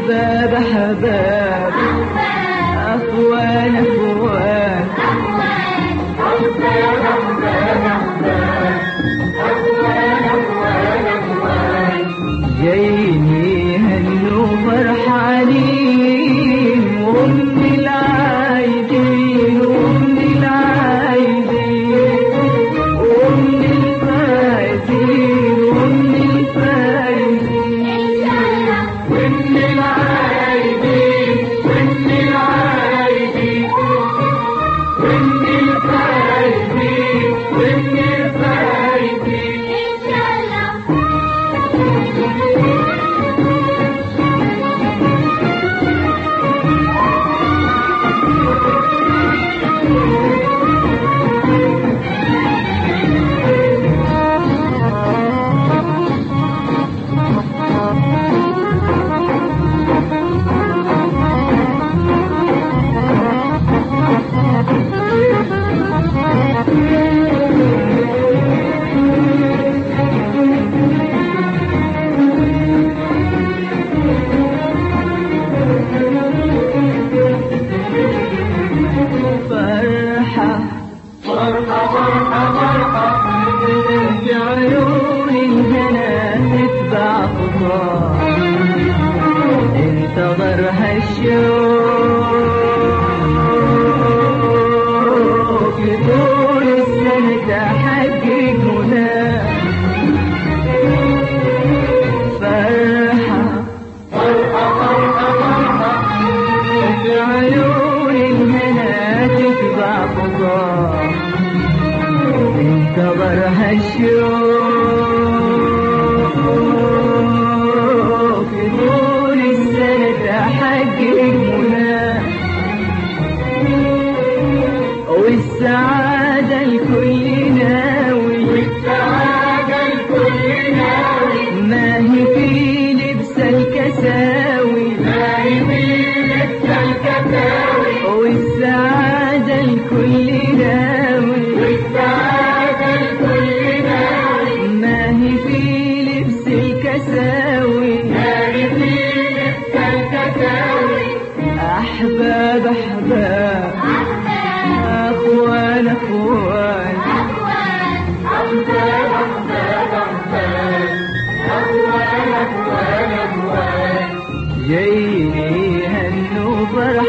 أحباب أحباب أخوان أخوان جايين هنو فرحانين وهم العايدين وهم العايدين وهم الفايزين وهم الفايزين وهم العايدين وهم العايدين وهم الفايزين وهم الفايزين فرحة فرحة فرحة فرحة بعيون الهنا تتبع خطاه انتظرها الشوق طول السنة تحقق مناه فرحة فرحة فرحة فرحة بعيون الهنا تتبع خطاه انتظرها الشوق طول السنة تحقق مناه والسعادة الكل ناوي والسعادة الكل ناوي ما هي في لبس الكساوي ما هي في لبس الكساوي والسعادة الكل ناوي والسعادة الكل ناوي ما هي في لبس الكساوي ما هي في لبس الكساوي أحباب أحباب أخوان أخوان جايين هنو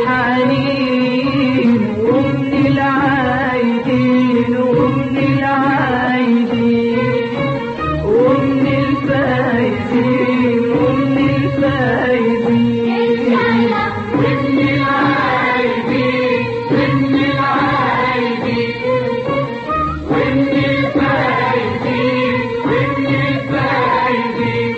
فرحانين ومن العايدين ومن العايدين ومن الفايزين ومن الفايزين ومن العايدين ومن العايدين ومن الفايزين ومن الفايزين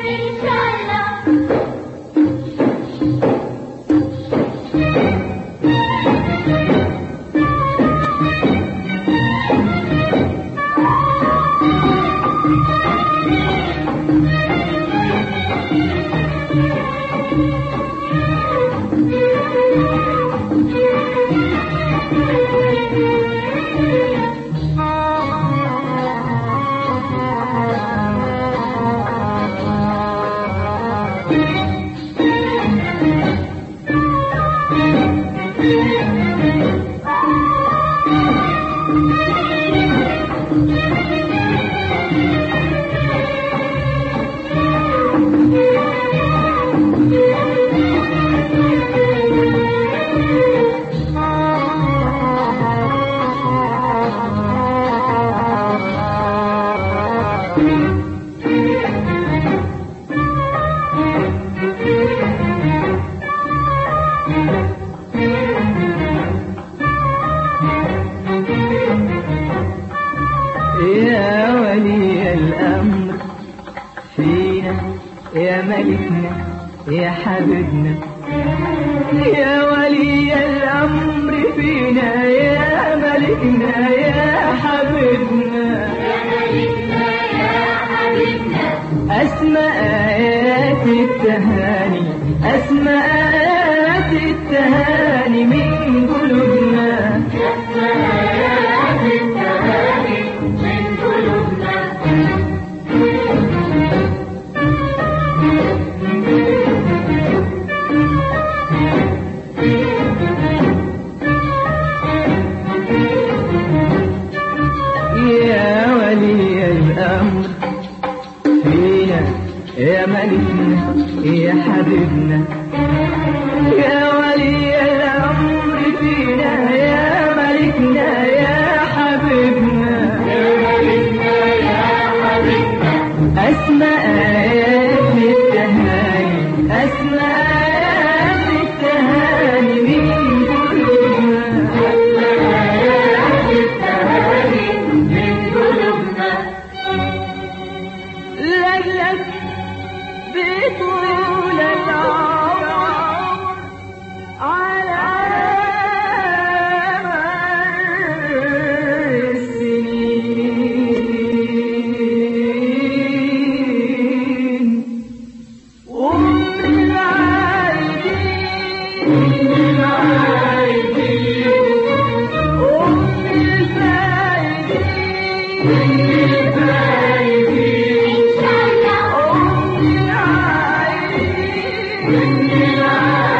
يا ولي الأمر فينا يا ملكنا يا حبيبنا يا ولي الأمر فينا يا ملكنا يا حبيبنا أسمى آيات التهاني أسمى آيات التهاني من قلوبنا الأمر فينا يا ملكنا يا حبيبنا يا ولي الأمر فينا يا ملكنا يا حبيبنا أسماء آيات التهاني أسماء آيات التهاني من قلوبنا لك بطول العمر على مر السنين ومن العايدين ومن العايدين ومن الفايدين ومن الفايدين ومن العايدين ومن العايدين